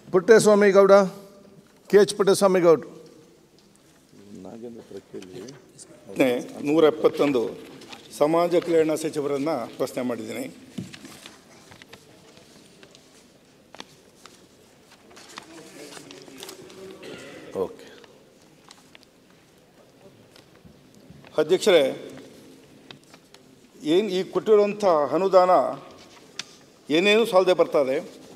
Puttaswamy Gowda K H Puttaswamy Gowd ಪ್ರಶ್ನೆ ನೂರ ಎಪ್ಪತ್ತೊಂದು ಸಮಾಜ ಕಲ್ಯಾಣ ಸಚಿವರನ್ನ ಪ್ರಶ್ನೆ ಮಾಡಿದ್ದೀನಿ ಓಕೆ ಅಧ್ಯಕ್ಷರೇ ಏನು ಈ ಕೊಟ್ಟಿರುವಂಥ ಅನುದಾನ ಏನೇನು ಸಾಲದೆ ಬರ್ತದೆ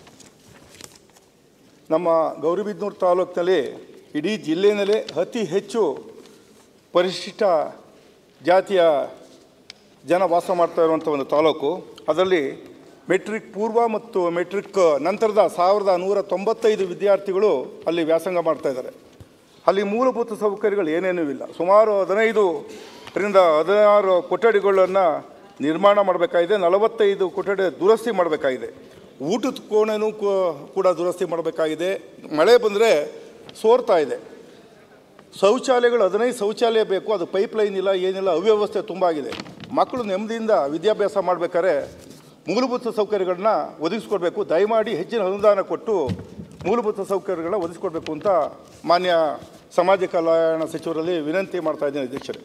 ನಮ್ಮ ಗೌರಿಬಿದನೂರು ತಾಲೂಕಿನಲ್ಲಿ ಇಡೀ ಜಿಲ್ಲೆಯಲ್ಲೇ ಅತಿ ಹೆಚ್ಚು ಪರಿಶಿಷ್ಟ ಜಾತಿಯ ಜನ ವಾಸ ಮಾಡ್ತಾ ಇರುವಂಥ ಒಂದು ತಾಲೂಕು ಅದರಲ್ಲಿ ಮೆಟ್ರಿಕ್ ಪೂರ್ವ ಮತ್ತು ಮೆಟ್ರಿಕ್ ನಂತರದ ಸಾವಿರದ ನೂರ ತೊಂಬತ್ತೈದು ವಿದ್ಯಾರ್ಥಿಗಳು ಅಲ್ಲಿ ವ್ಯಾಸಂಗ ಮಾಡ್ತಾ ಇದ್ದಾರೆ ಅಲ್ಲಿ ಮೂಲಭೂತ ಸೌಕರ್ಯಗಳು ಏನೇನೂ ಇಲ್ಲ ಸುಮಾರು ಹದಿನೈದರಿಂದ ಹದಿನಾರು ಕೊಠಡಿಗಳನ್ನು ನಿರ್ಮಾಣ ಮಾಡಬೇಕಾಗಿದೆ ನಲವತ್ತೈದು ಕೊಠಡಿ ದುರಸ್ತಿ ಮಾಡಬೇಕಾಗಿದೆ ಊಟದ ಕೋಣೆನೂ ಕೂ- ಕೂಡ ದುರಸ್ತಿ ಮಾಡಬೇಕಾಗಿದೆ ಮಳೆ ಬಂದರೆ ಸೋರ್ತಾ ಇದೆ ಶೌಚಾಲಯಗಳು ಹದಿನೈದು ಶೌಚಾಲಯ ಬೇಕು ಅದು ಪೈಪ್ ಲೈನ್ ಇಲ್ಲ ಏನಿಲ್ಲ ಅವ್ಯವಸ್ಥೆ ತುಂಬ ಆಗಿದೆ ಮಕ್ಕಳು ನೆಮ್ಮದಿಯಿಂದ ವಿದ್ಯಾಭ್ಯಾಸ ಮಾಡಬೇಕಾದ್ರೆ ಮೂಲಭೂತ ಸೌಕರ್ಯಗಳನ್ನ ಒದಗಿಸ್ಕೊಡ್ಬೇಕು ದಯಮಾಡಿ ಹೆಚ್ಚಿನ ಅನುದಾನ ಕೊಟ್ಟು ಮೂಲಭೂತ ಸೌಕರ್ಯಗಳನ್ನ ಒದಗಿಸ್ಕೊಡ್ಬೇಕು ಅಂತ ಮಾನ್ಯ ಸಮಾಜ ಕಲ್ಯಾಣ ಸಚಿವರಲ್ಲಿ ವಿನಂತಿ ಮಾಡ್ತಾ ಇದ್ದೀನಿ ಅಧ್ಯಕ್ಷರೇ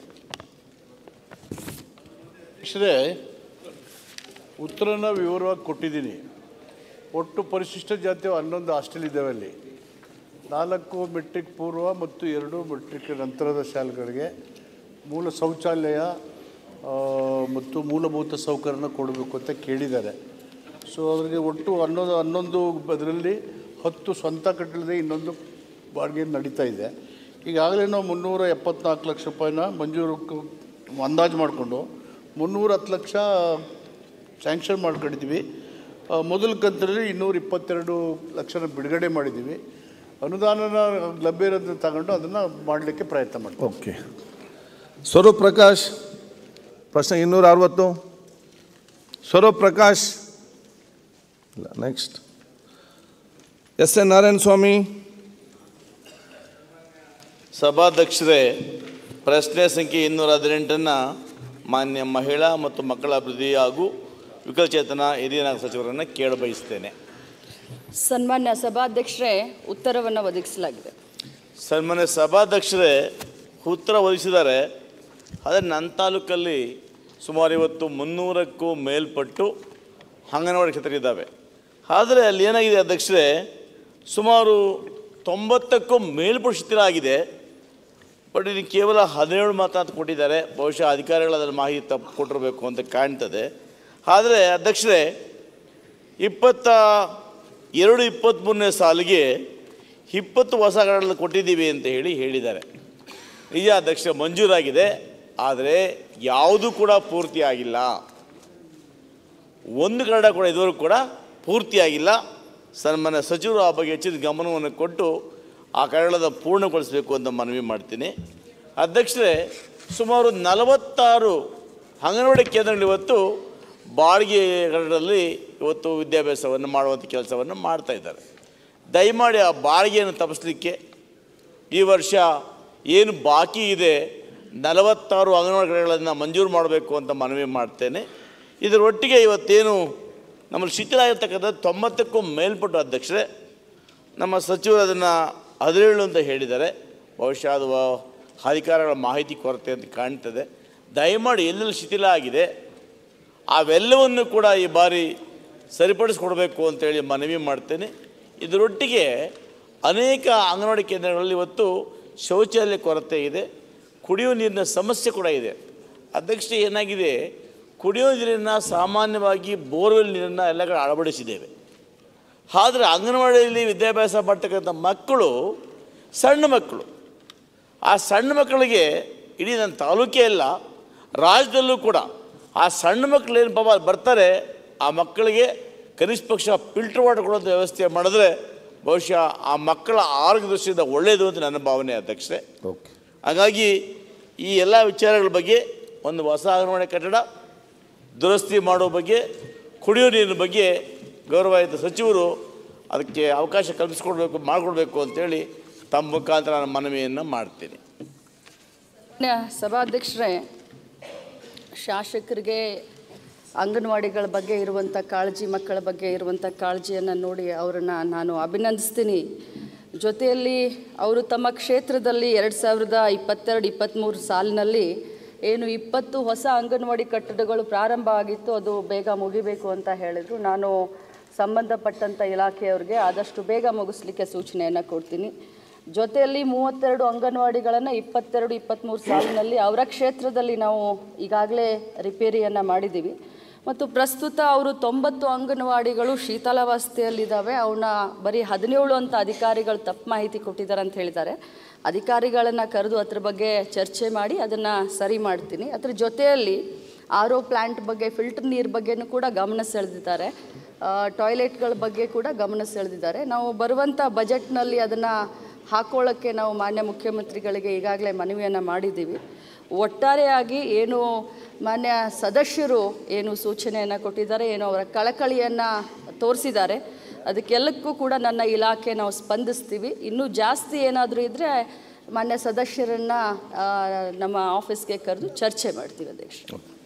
ಅಧ್ಯಕ್ಷರೇ ಉತ್ತರನ ವಿವರವಾಗಿ ಕೊಟ್ಟಿದ್ದೀನಿ ಒಟ್ಟು ಪರಿಶಿಷ್ಟ ಜಾತಿಯ ಹನ್ನೊಂದು ಹಾಸ್ಟೆಲ್ ಇದ್ದಾವೆ ಅಲ್ಲಿ ನಾಲ್ಕು ಮೆಟ್ರಿಕ್ ಪೂರ್ವ ಮತ್ತು ಎರಡು ಮೆಟ್ರಿಕ್ ನಂತರದ ಶಾಲೆಗಳಿಗೆ ಮೂಲ ಶೌಚಾಲಯ ಆ, ಮತ್ತು ಮೂಲಭೂತ ಸೌಕರ್ಯನ ಕೊಡಬೇಕು ಅಂತ ಕೇಳಿದ್ದಾರೆ ಸೊ ಅವರಿಗೆ ಒಟ್ಟು ಹನ್ನೊಂದು ಹನ್ನೊಂದು ಅದರಲ್ಲಿ ಹತ್ತು ಸ್ವಂತ ಕಟ್ಟಲಿದೆ ಇನ್ನೊಂದು ಬಾಡಿಗೆ ನಡೀತಾ ಇದೆ ಈಗಾಗಲೇ ನಾವು ಮುನ್ನೂರ ಎಪ್ಪತ್ನಾಲ್ಕು ಲಕ್ಷ ರೂಪಾಯಿನ ಮಂಜೂರು ಕ- ಅಂದಾಜು ಮಾಡಿಕೊಂಡು ಮುನ್ನೂರ ಹತ್ತು ಲಕ್ಷ ಸ್ಯಾಂಕ್ಷನ್ ಮಾಡ್ಕೊಂಡಿದ್ದೀವಿ ಆ, ಮೊದಲ ಕಂತಿನಲ್ಲಿ ಇನ್ನೂರ ಇಪ್ಪತ್ತೆರಡು ಲಕ್ಷನ ಬಿಡುಗಡೆ ಮಾಡಿದ್ದೀವಿ ಅನುದಾನನ ಲಭ್ಯ ಇರೋದನ್ನ ತಗೊಂಡು ಅದನ್ನು ಮಾಡಲಿಕ್ಕೆ ಪ್ರಯತ್ನ ಮಾಡ್ತೀವಿ ಓಕೆ ಸ್ವರೂಪ್ ಪ್ರಕಾಶ್ ಪ್ರಶ್ನೆ ಇನ್ನೂರ ಅರವತ್ತು ಸ್ವರೂಪ್ ಪ್ರಕಾಶ್ ಇಲ್ಲ next S N Narayana Swamy ಸಭಾಧ್ಯಕ್ಷರೇ ಪ್ರಶ್ನೆ ಸಂಖ್ಯೆ ಇನ್ನೂರ ಹದಿನೆಂಟನ್ನು ಮಾನ್ಯ ಮಹಿಳಾ ಮತ್ತು ಮಕ್ಕಳ ಅಭಿವೃದ್ಧಿ ಹಾಗೂ ವಿಕಲಚೇತನ ಹಿರಿಯ ನಾಗರಿಕ ಸಚಿವರನ್ನು ಕೇಳಬಯಸ್ತೇನೆ ಸನ್ಮಾನ್ಯ ಸಭಾಧ್ಯಕ್ಷರೇ ಉತ್ತರವನ್ನು ಒದಗಿಸಲಾಗಿದೆ ಸನ್ಮಾನ್ಯ ಸಭಾಧ್ಯಕ್ಷರೇ ಉತ್ತರ ಒದಗಿಸಿದ್ದಾರೆ ಆದರೆ ನನ್ನ ತಾಲೂಕಲ್ಲಿ ಸುಮಾರು ಇವತ್ತು ಮುನ್ನೂರಕ್ಕೂ ಮೇಲ್ಪಟ್ಟು ಅಂಗನವಾಡಿ ಕ್ಷೇತ್ರಗಳಿದ್ದಾವೆ ಆದರೆ ಅಲ್ಲಿ ಏನಾಗಿದೆ ಅಧ್ಯಕ್ಷರೇ ಸುಮಾರು ತೊಂಬತ್ತಕ್ಕೂ ಮೇಲ್ಪಟ್ಟು ಶಿಥಿಲ ಆಗಿದೆ ಬಟ್ ಇದು ಕೇವಲ ಹದಿನೇಳು ಮಾತ್ರ ಕೊಟ್ಟಿದ್ದಾರೆ ಬಹುಶಃ ಅಧಿಕಾರಿಗಳು ಅದರ ಮಾಹಿತಿ ತಪ್ಪು ಕೊಟ್ಟಿರಬೇಕು ಅಂತ ಕಾಣ್ತದೆ ಆದರೆ ಅಧ್ಯಕ್ಷರೇ ಇಪ್ಪತ್ತ ಎರಡು ಇಪ್ಪತ್ತ್ಮೂರನೇ ಸಾಲಿಗೆ ಇಪ್ಪತ್ತು ಹೊಸಗಳನ್ನು ಕೊಟ್ಟಿದ್ದೀವಿ ಅಂತ ಹೇಳಿ ಹೇಳಿದ್ದಾರೆ ನಿಜ ಅಧ್ಯಕ್ಷ ಮಂಜೂರಾಗಿದೆ ಆದರೆ ಯಾವುದೂ ಕೂಡ ಪೂರ್ತಿ ಆಗಿಲ್ಲ ಒಂದು ಕನ್ನಡ ಕೂಡ ಇದುವರೆಗೂ ಕೂಡ ಪೂರ್ತಿಯಾಗಿಲ್ಲ ಸನ್ಮಾನ್ಯ ಸಚಿವರು ಆ ಬಗ್ಗೆ ಹೆಚ್ಚಿನ ಗಮನವನ್ನು ಕೊಟ್ಟು ಆ ಕನ್ನಡದ ಪೂರ್ಣಗೊಳಿಸಬೇಕು ಅಂತ ಮನವಿ ಮಾಡ್ತೀನಿ ಅಧ್ಯಕ್ಷರೇ ಸುಮಾರು ನಲವತ್ತಾರು ಅಂಗನವಾಡಿ ಕೇಂದ್ರಗಳು ಇವತ್ತು ಬಾಡಿಗೆಗಳಲ್ಲಿ ಇವತ್ತು ವಿದ್ಯಾಭ್ಯಾಸವನ್ನು ಮಾಡುವಂಥ ಕೆಲಸವನ್ನು ಮಾಡ್ತಾ ಇದ್ದಾರೆ ದಯಮಾಡಿ ಆ ಬಾಡಿಗೆಯನ್ನು ತಪ್ಪಿಸ್ಲಿಕ್ಕೆ ಈ ವರ್ಷ ಏನು ಬಾಕಿ ಇದೆ ನಲವತ್ತಾರು ಅಂಗನವಾಡಿಗಳನ್ನು ಮಂಜೂರು ಮಾಡಬೇಕು ಅಂತ ಮನವಿ ಮಾಡ್ತೇನೆ ಇದರೊಟ್ಟಿಗೆ ಇವತ್ತೇನು ನಮ್ಮಲ್ಲಿ ಶಿಥಿಲ ಆಗಿರ್ತಕ್ಕಂಥ ತೊಂಬತ್ತಕ್ಕೂ ಮೇಲ್ಪಟ್ಟು ಅಧ್ಯಕ್ಷರೇ ನಮ್ಮ ಸಚಿವರು ಅದನ್ನು ಹದಿನೇಳು ಅಂತ ಹೇಳಿದ್ದಾರೆ ಬಹುಶಃ ಅದು ಅಧಿಕಾರಿಗಳ ಮಾಹಿತಿ ಕೊರತೆ ಅಂತ ಕಾಣ್ತದೆ ದಯಮಾಡಿ ಎಲ್ಲೆಲ್ಲಿ ಶಿಥಿಲ ಆಗಿದೆ ಅವೆಲ್ಲವನ್ನು ಕೂಡ ಈ ಬಾರಿ ಸರಿಪಡಿಸ್ಕೊಡ್ಬೇಕು ಅಂತೇಳಿ ಮನವಿ ಮಾಡ್ತೇನೆ ಇದರೊಟ್ಟಿಗೆ ಅನೇಕ ಅಂಗನವಾಡಿ ಕೇಂದ್ರಗಳಲ್ಲಿ ಇವತ್ತು ಶೌಚಾಲಯ ಕೊರತೆ ಇದೆ ಕುಡಿಯುವ ನೀರಿನ ಸಮಸ್ಯೆ ಕೂಡ ಇದೆ ಅಧ್ಯಕ್ಷತೆ ಏನಾಗಿದೆ ಕುಡಿಯುವ ನೀರನ್ನು ಸಾಮಾನ್ಯವಾಗಿ ಬೋರ್ವೆಲ್ ನೀರನ್ನು ಎಲ್ಲ ಕಡೆ ಅಳವಡಿಸಿದ್ದೇವೆ ಆದರೆ ಅಂಗನವಾಡಿಯಲ್ಲಿ ವಿದ್ಯಾಭ್ಯಾಸ ಮಾಡ್ತಕ್ಕಂಥ ಮಕ್ಕಳು ಸಣ್ಣ ಮಕ್ಕಳು ಆ ಸಣ್ಣ ಮಕ್ಕಳಿಗೆ ಇಡೀ ನನ್ನ ತಾಲೂಕೇ ಇಲ್ಲ ರಾಜ್ಯದಲ್ಲೂ ಕೂಡ ಆ ಸಣ್ಣ ಮಕ್ಕಳು ಏನು ಪಾಪ ಬರ್ತಾರೆ ಆ ಮಕ್ಕಳಿಗೆ ಕನಿಷ್ಠ ಪಕ್ಷ ಫಿಲ್ಟರ್ ವಾಟರ್ ಕೊಡುವಂಥ ವ್ಯವಸ್ಥೆ ಮಾಡಿದ್ರೆ ಬಹುಶಃ ಆ ಮಕ್ಕಳ ಆರೋಗ್ಯ ದೃಷ್ಟಿಯಿಂದ ಒಳ್ಳೆಯದು ಅಂತ ನನ್ನ ಭಾವನೆ ಅಧ್ಯಕ್ಷರೇ ಓಕೆ ಹಾಗಾಗಿ ಈ ಎಲ್ಲ ವಿಚಾರಗಳ ಬಗ್ಗೆ ಒಂದು ಹೊಸ ಅಂಗನವಾಡಿ ಕಟ್ಟಡ ದುರಸ್ತಿ ಮಾಡೋ ಬಗ್ಗೆ ಕುಡಿಯೋ ನೀರಿನ ಬಗ್ಗೆ ಗೌರವಾಯುತ ಸಚಿವರು ಅದಕ್ಕೆ ಅವಕಾಶ ಕಲ್ಪಿಸ್ಕೊಡ್ಬೇಕು ಮಾಡಿಕೊಡ್ಬೇಕು ಅಂತೇಳಿ ತಮ್ಮ ಮುಖಾಂತರ ನಾನು ಮನವಿಯನ್ನು ಮಾಡ್ತೀನಿ ಮಾನ್ಯ ಸಭಾಧ್ಯಕ್ಷರೇ ಶಾಸಕರಿಗೆ ಅಂಗನವಾಡಿಗಳ ಬಗ್ಗೆ ಇರುವಂಥ ಕಾಳಜಿ ಮಕ್ಕಳ ಬಗ್ಗೆ ಇರುವಂಥ ಕಾಳಜಿಯನ್ನು ನೋಡಿ ಅವರನ್ನು ನಾನು ಅಭಿನಂದಿಸ್ತೀನಿ ಜೊತೆಯಲ್ಲಿ ಅವರು ತಮ್ಮ ಕ್ಷೇತ್ರದಲ್ಲಿ ಎರಡು ಸಾವಿರದ ಇಪ್ಪತ್ತೆರಡು ಇಪ್ಪತ್ತ್ಮೂರು ಸಾಲಿನಲ್ಲಿ ಏನು ಇಪ್ಪತ್ತು ಹೊಸ ಅಂಗನವಾಡಿ ಕಟ್ಟಡಗಳು ಪ್ರಾರಂಭ ಆಗಿತ್ತು ಅದು ಬೇಗ ಮುಗಿಬೇಕು ಅಂತ ಹೇಳಿದರು ನಾನು ಸಂಬಂಧಪಟ್ಟಂಥ ಇಲಾಖೆಯವ್ರಿಗೆ ಆದಷ್ಟು ಬೇಗ ಮುಗಿಸ್ಲಿಕ್ಕೆ ಸೂಚನೆಯನ್ನು ಕೊಡ್ತೀನಿ ಜೊತೆಯಲ್ಲಿ ಮೂವತ್ತೆರಡು ಅಂಗನವಾಡಿಗಳನ್ನು ಇಪ್ಪತ್ತೆರಡು ಇಪ್ಪತ್ತ್ಮೂರು ಸಾಲಿನಲ್ಲಿ ಅವರ ಕ್ಷೇತ್ರದಲ್ಲಿ ನಾವು ಈಗಾಗಲೇ ರಿಪೇರಿಯನ್ನು ಮಾಡಿದ್ದೀವಿ ಮತ್ತು ಪ್ರಸ್ತುತ ಅವರು ತೊಂಬತ್ತು ಅಂಗನವಾಡಿಗಳು ಶೀತಲಾವಸ್ಥೆಯಲ್ಲಿದ್ದಾವೆ ಅವನ್ನ ಬರೀ ಹದಿನೇಳು ಅಂತ ಅಧಿಕಾರಿಗಳು ತಪ್ಪು ಮಾಹಿತಿ ಕೊಟ್ಟಿದ್ದಾರೆ ಅಂತ ಹೇಳಿದ್ದಾರೆ ಅಧಿಕಾರಿಗಳನ್ನು ಕರೆದು ಅದ್ರ ಬಗ್ಗೆ ಚರ್ಚೆ ಮಾಡಿ ಅದನ್ನು ಸರಿ ಮಾಡ್ತೀನಿ ಅದ್ರ ಜೊತೆಯಲ್ಲಿ ಆರ್ ಒ ಪ್ಲ್ಯಾಂಟ್ ಬಗ್ಗೆ ಫಿಲ್ಟರ್ ನೀರು ಬಗ್ಗೆನೂ ಕೂಡ ಗಮನ ಸೆಳೆದಿದ್ದಾರೆ ಟಾಯ್ಲೆಟ್ಗಳ ಬಗ್ಗೆ ಕೂಡ ಗಮನ ಸೆಳೆದಿದ್ದಾರೆ ನಾವು ಬರುವಂಥ ಬಜೆಟ್ನಲ್ಲಿ ಅದನ್ನು ಹಾಕೊಳ್ಳೋಕ್ಕೆ ನಾವು ಮಾನ್ಯ ಮುಖ್ಯಮಂತ್ರಿಗಳಿಗೆ ಈಗಾಗಲೇ ಮನವಿಯನ್ನು ಮಾಡಿದ್ದೀವಿ ಒಟ್ಟಾರೆಯಾಗಿ ಏನು ಮಾನ್ಯ ಸದಸ್ಯರು ಏನು ಸೂಚನೆಯನ್ನು ಕೊಟ್ಟಿದ್ದಾರೆ ಏನು ಅವರ ಕಳಕಳಿಯನ್ನು ತೋರಿಸಿದ್ದಾರೆ ಅದಕ್ಕೆಲ್ಲಕ್ಕೂ ಕೂಡ ನನ್ನ ಇಲಾಖೆ ನಾವು ಸ್ಪಂದಿಸ್ತೀವಿ ಇನ್ನೂ ಜಾಸ್ತಿ ಏನಾದರೂ ಇದ್ದರೆ ಮಾನ್ಯ ಸದಸ್ಯರನ್ನು ನಮ್ಮ ಆಫೀಸ್ಗೆ ಕರೆದು ಚರ್ಚೆ ಮಾಡ್ತೀವಿ ಅಧ್ಯಕ್ಷ